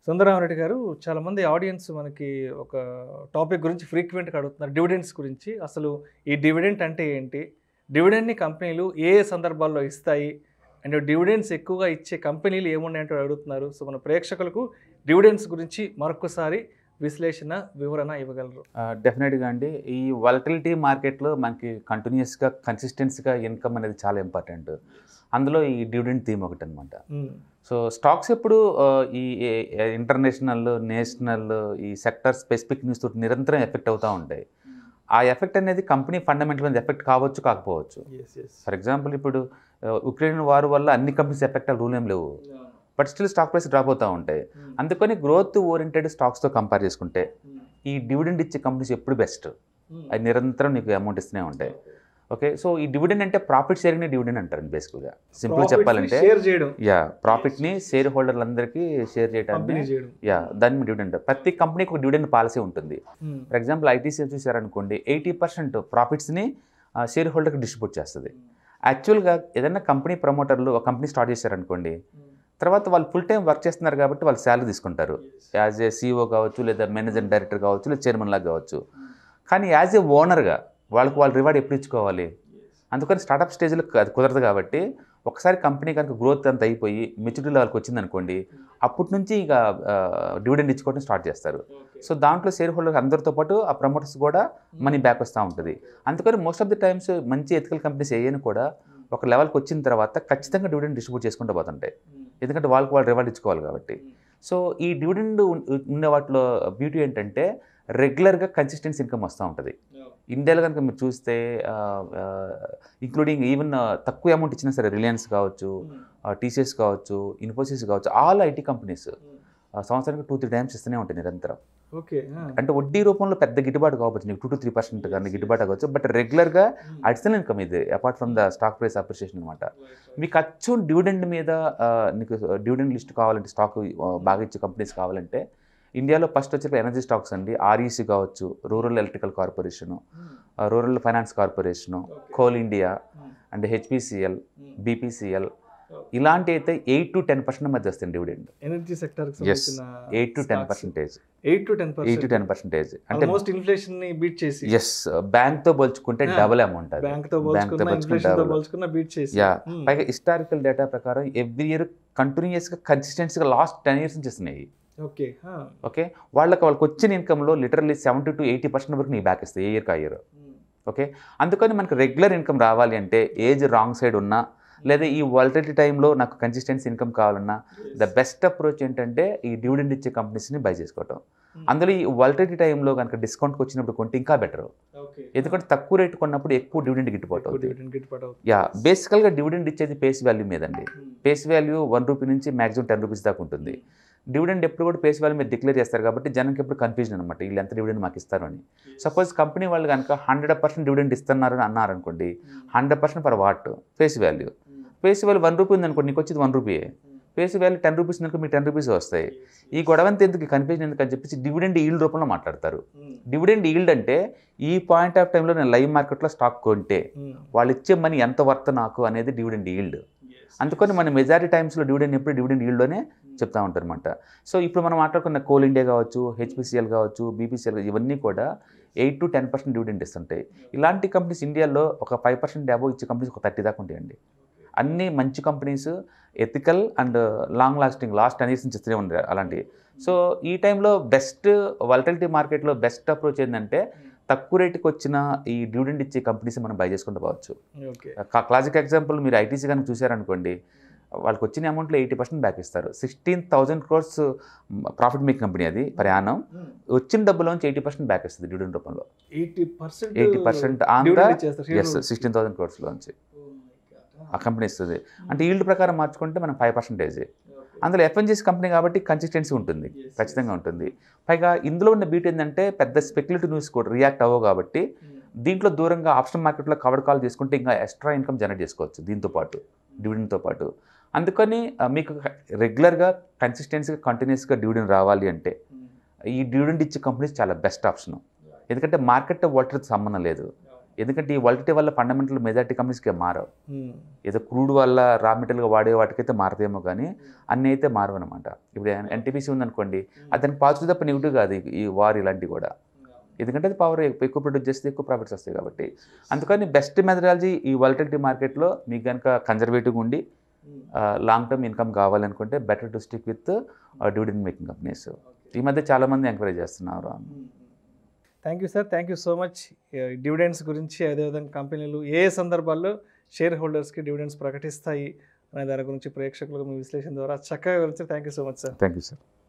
సుందరరామరెడ్డి గారు చాలామంది ఆడియన్స్ మనకి ఒక టాపిక్ గురించి ఫ్రీక్వెంట్గా అడుగుతున్నారు డివిడెండ్స్ గురించి అసలు ఈ డివిడెంట్ అంటే ఏంటి డివిడెండ్ని కంపెనీలు ఏ ఏ సందర్భాల్లో ఇస్తాయి అండ్ డివిడెండ్స్ ఎక్కువగా ఇచ్చే కంపెనీలు ఏమున్నాయంటే అడుగుతున్నారు సో మన ప్రేక్షకులకు డివిడెండ్స్ గురించి మరొకసారి విశ్లేషణ వివరణ ఇవ్వగలరు డెఫినెట్గా అండి ఈ వాలటిలిటీ మార్కెట్లో మనకి కంటిన్యూస్గా కన్సిస్టెన్సీగా ఇన్కమ్ అనేది చాలా ఇంపార్టెంట్ అందులో ఈ డివిడెండ్ థీమ్ ఒకటి అనమాట సో స్టాక్స్ ఎప్పుడు ఆ, ఈ ఇంటర్నేషనల్ నేషనల్ ఈ సెక్టర్ స్పెసిఫిక్ న్యూస్ తోటి నిరంతరం ఎఫెక్ట్ అవుతూ ఉంటాయి ఆ ఎఫెక్ట్ అనేది కంపెనీ ఫండమెంటల్ మీద ఎఫెక్ట్ కావచ్చు కాకపోవచ్చు ఫర్ ఎగ్జాంపుల్ ఇప్పుడు ఆ, ఉక్రెయిన్ వార్ వల్ల అన్ని కంపెనీస్ ఎఫెక్ట్ రూల్ ఏం లేవు but still stock price drop అవుతూ ఉంటాయి అందుకని గ్రోత్ ఓరియంటెడ్ స్టాక్స్తో కంపేర్ చేసుకుంటే ఈ డివిడెండ్ ఇచ్చే కంపెనీస్ ఎప్పుడు బెస్ట్ అది నిరంతరం నీకు అమౌంట్ ఇస్తూనే ఉంటాయి ఓకే సో ఈ డివిడెండ్ అంటే ప్రాఫిట్ షేరింగ్ డివిడెండ్ అంటారు బేసిక్గా సింపుల్ చెప్పాలంటే షేర్ చేయడం యా ప్రాఫిట్ని షేర్ హోల్డర్లందరికీ షేర్ చేయడానికి పంపిణీ చేయడం యా దాన్ని డివిడెండ్ ప్రతి కంపెనీకి ఒక డివిడెండ్ పాలసీ ఉంటుంది ఫర్ ఎగ్జాంపుల్ ఐటీసీ చూసారనుకోండి ఎయిటీ పర్సెంట్ ప్రాఫిట్స్ని షేర్ హోల్డర్కి డిస్ట్రిబ్యూట్ చేస్తుంది యాక్చువల్గా ఏదైనా కంపెనీ ప్రమోటర్లు ఒక కంపెనీ స్టార్ట్ చేశారనుకోండి తర్వాత వాళ్ళు ఫుల్ టైం వర్క్ చేస్తున్నారు కాబట్టి వాళ్ళు శాలరీ తీసుకుంటారు యాజ్ ఏ సీఈఓ కావచ్చు లేదా మేనేజర్ డైరెక్టర్ కావచ్చు లేదా చైర్మన్ లాగా కావచ్చు కానీ యాజ్ ఏ ఓనర్గా వాళ్ళకి వాళ్ళు రివార్డ్ ఎప్పుడు ఇచ్చుకోవాలి అందుకని స్టార్టప్ స్టేజ్లో అది కుదరదు కాబట్టి ఒకసారి కంపెనీ కనుక గ్రోత్ అంత అయిపోయి మెచ్యూరిటీ లెవెల్కి వచ్చిందనుకోండి అప్పటి నుంచి ఇక డివిడెండ్ ఇచ్చుకోవడం స్టార్ట్ చేస్తారు సో దాంట్లో షేర్ హోల్డర్ అందరితో పాటు ఆ ప్రమోటర్స్ కూడా మనీ బ్యాక్ వస్తూ ఉంటుంది అందుకని మోస్ట్ ఆఫ్ ది టైమ్స్ మంచి ఎథికల్ కంపెనీస్ ఏయని కూడా ఒక లెవెల్కి వచ్చిన తర్వాత ఖచ్చితంగా డివిడెండ్ డిస్ట్రిబ్యూట్ చేసుకుంటూ పోతుంటాయి ఎందుకంటే వాళ్ళకి వాళ్ళు రివార్డ్ ఇచ్చుకోవాలి కాబట్టి సో ఈ డివిడెండ్ ఉండే వాటిలో బ్యూటీ ఏంటంటే రెగ్యులర్గా కన్సిస్టెన్సీ ఇన్కమ్ వస్తూ ఉంటుంది ఇండియాలో కనుక మీరు చూస్తే ఇంక్లూడింగ్ ఈవెన్ తక్కువ అమౌంట్ ఇచ్చినా సరే రిలయన్స్ కావచ్చు టీసీఎస్ కావచ్చు ఇన్ఫోసిస్ కావచ్చు ఆల్ ఐటీ కంపెనీస్ సంవత్సరానికి టూ త్రీ టైమ్స్ ఇస్తూనే ఉంటాయి నిరంతరం ఓకే అంటే వడ్డీ రూపంలో పెద్ద గిట్టుబాటు కావచ్చు నీకు టూ టు త్రీ పర్సెంట్ కానీ గిట్టుబాటు కావచ్చు బట్ రెగ్యులర్గా అడిషనల్ ఇన్కమ్ ఇది apart from the stock price appreciation అనమాట మీకు అచ్చు డివిడెండ్ మీద ఆ, నీకు డివిడెండ్ లిస్ట్ కావాలంటే స్టాక్ బాగా ఇచ్చే కంపెనీస్ కావాలంటే ఇండియాలో ఫస్ట్ వచ్చి ఎనర్జీ స్టాక్స్ అండి ఆర్ఈసీ కావచ్చు rural electrical corporation rural finance corporation Coal India and HPCL BPCL ఇలాంటి అయితే ఎయిట్ టు టెన్ పర్సెంట్ మధ్య వస్తుంది dividend energy sector Yes. Eight to ten percentage eight to ten eight to percent ten percentage అంటే almost inflation ని beat చేసి ఎస్ బ్యాంక్తో పోల్చుకుంటే Ah, డబుల్ అమౌంట్ అది బ్యాంక్ తో Bank తో పోల్చుకున్న పోల్చుకుంటే ఇన్ఫ్లేషన్ తో double. పోల్చుకున్న బీట్ చేసి Yeah. Hmm. పైగా హిస్టారికల్ డేటా ప్రకారం ఎవ్రీ ఇయర్ కంటిన్యూస్గా కన్సిస్టెన్సీగా లాస్ట్ టెన్ ఇయర్స్ నుంచి ఇస్తున్నాయి ఓకే ఓకే వాళ్ళకి వాళ్ళకి వచ్చిన ఇన్కంలో literally seventy to eighty percent వరకు నీకు బ్యాక్ ఇస్తాయి ఏ ఇయర్కి ఆ ఇయర్ ఓకే అందుకని మనకు రెగ్యులర్ ఇన్కమ్ రావాలి అంటే ఏజ్ రాంగ్ సైడ్ ఉన్నా లేదా ఈ వాలిడిటీ టైంలో నాకు కన్సిస్టెన్సీ ఇన్కమ్ కావాలన్నా ద బెస్ట్ అప్రోచ్ ఏంటంటే ఈ డివిడెండ్ ఇచ్చే కంపెనీస్ని బై చేసుకోవటం అందులో ఈ వాలిడిటీ టైంలో కనుక డిస్కౌంట్కి వచ్చినప్పుడు కొంటే ఇంకా బెటర్ ఎందుకంటే తక్కువ రేటు కొన్నప్పుడు ఎక్కువ డివిడెండ్ గిట్టుబాటు అవుతుంది గిట్టుబాటు అవుతుంది యా బేసికల్గా డివిడెండ్ ఇచ్చేది పేస్ వాల్యూ మీదండి పేస్ వాల్యూ వన్ రూపీ నుంచి మాక్సిమం టెన్ రూపీస్ దాకా ఉంటుంది డివిడెండ్ ఎప్పుడు కూడా పేస్ వాల్యూ మీద డిక్లేర్ చేస్తారు కాబట్టి జనంకి ఎప్పుడు కన్ఫ్యూజన్ అనమాట వీళ్ళు ఎంత డివిడెండ్ మాకు ఇస్తారు అని సపోజ్ కంపెనీ వాళ్ళు కనుక హండ్రెడ్ పర్సెంట్ డివిడెండ్ ఇస్తున్నారు అని అన్నారు అనుకోండి hundred percent for what face value face value one rupee ఉంది అనుకోండి నీకు వచ్చేది one rupee face value ten rupees ఉందనుకో మీకు టెన్ రూపీస్ వస్తాయి ఈ గొడవ అంతా ఎందుకు కన్ఫ్యూజన్ ఎందుకు అని చెప్పేసి డివిడెండ్ ఈల్డ్ రూపంలో మాట్లాడతారు డివిడెండ్ ఈల్డ్ అంటే ఈ పాయింట్ ఆఫ్ టైంలో నేను లైవ్ మార్కెట్లో స్టాక్ కొంటే వాళ్ళు ఇచ్చే మనీ ఎంత వర్త్ నాకు అనేది డివిడెండ్ ఈల్డ్ అందుకని మన మెజారిటీ టైమ్స్లో డివిడెండ్ ఎప్పుడు డివిడెండ్ ఈల్డ్లోనే చెప్తా ఉంటారు అనమాట సో ఇప్పుడు మనం మాట్లాడుకున్న కోల్ ఇండియా కావచ్చు హెచ్పిసిఎల్ కావచ్చు బీపీసీఎల్ ఇవన్నీ కూడా eight to ten percent dividend ఇస్తుంటాయి ఇలాంటి కంపెనీస్ ఇండియాలో ఒక ఫైవ్ పర్సెంట్ అబోవ్ ఇచ్చే కంపెనీస్ ఒక థర్టీ దాకా ఉంటాయండి అన్ని మంచి companies ethical and long lasting last ten years నుంచి ఇస్తూనే ఉంటాయి అలాంటివి సో ఈ టైంలో బెస్ట్ వాలటిలిటీ మార్కెట్లో బెస్ట్ అప్రోచ్ ఏంటంటే తక్కువ రేటుకి వచ్చిన ఈ డివిడెండ్ ఇచ్చే కంపెనీస్ మనం బై చేసుకుంటూ పోవచ్చు ఓకే క్లాసిక్ ఎగ్జాంపుల్ మీరు ఐటీసీ కనుక చూసారనుకోండి వాళ్ళకి వచ్చిన అమౌంట్లో ఎయిటీ పర్సెంట్ బ్యాక్ ఇస్తారు sixteen thousand crores profit make company అది ప్రయాణం వచ్చిన డబ్బులోంచి ఎయిటీ పర్సెంట్ బ్యాక్ ఇస్తుంది డివిడెండ్ రూపంలో eighty percent eighty percent on the ఎస్ సిక్స్టీన్ థౌసండ్ క్రోర్స్లోంచి ఆ కంపెనీ ఇస్తుంది అంటే ఈల్డ్ ప్రకారం మార్చుకుంటే మనం ఫైవ్ పర్సెంటేజ్ అందులో ఎఫ్ఎన్జీస్ కంపెనీ కాబట్టి కన్సిస్టెన్సీ ఉంటుంది ఖచ్చితంగా ఉంటుంది పైగా ఇందులో ఉన్న బ్యూటీ ఏంటంటే పెద్ద స్పెక్యులేటివ్ న్యూస్ కూడా రియాక్ట్ అవ్వవు కాబట్టి దీంట్లో దూరంగా ఆప్షన్ మార్కెట్లో కవర్ కాల్ చేసుకుంటే ఇంకా ఎక్స్ట్రా ఇన్కమ్ జనరేట్ చేసుకోవచ్చు దీంతో పాటు డివిడెండ్తో పాటు అందుకని ఆ, మీకు రెగ్యులర్గా కన్సిస్టెన్సీగా కంటిన్యూస్గా డివిడెండ్ రావాలి అంటే ఈ డివిడెండ్ ఇచ్చే కంపెనీస్ చాలా బెస్ట్ ఆప్షన్ ఎందుకంటే మార్కెట్ వాటర్ సంబంధం లేదు ఎందుకంటే ఈ వాలిటీ వల్ల ఫండమెంటల్ మెజారిటీ కంపెనీస్కి మారవు ఏదో క్రూడ్ వల్ల రా మెటీరియల్గా వాడే వాటికైతే మారదేమో కానీ అన్నీ అయితే మారవు అనమాట ఇప్పుడు ఎన్టీపీసీ ఉందనుకోండి అతనికి పాజిటివ్ తప్ప నెగిటివ్ కాదు ఈ- ఈ వార్ ఇలాంటివి కూడా ఎందుకంటే అది పవర్ ఎక్కువ ప్రొడ్యూస్ చేస్తే ఎక్కువ ప్రాఫిట్స్ వస్తాయి కాబట్టి అందుకని బెస్ట్ మెథడాలజీ ఈ వాలిటిలిటీ మార్కెట్లో మీకు కనుక కన్జర్వేటివ్గా ఉండి లాంగ్ టర్మ్ ఇన్కమ్ కావాలనుకుంటే better to stick with dividend making companies ఈ మధ్య చాలామంది ఎంకరేజ్ చేస్తున్నారు thank you sir thank you so much dividends గురించి అదేవిధంగా కంపెనీలు ఏ ఏ సందర్భాల్లో షేర్ హోల్డర్స్కి డివిడెండ్స్ ప్రకటిస్తాయి అనే దాని గురించి ప్రేక్షకులకు మీ విశ్లేషణ ద్వారా చక్కగా వివరించారు thank you so much sir thank you sir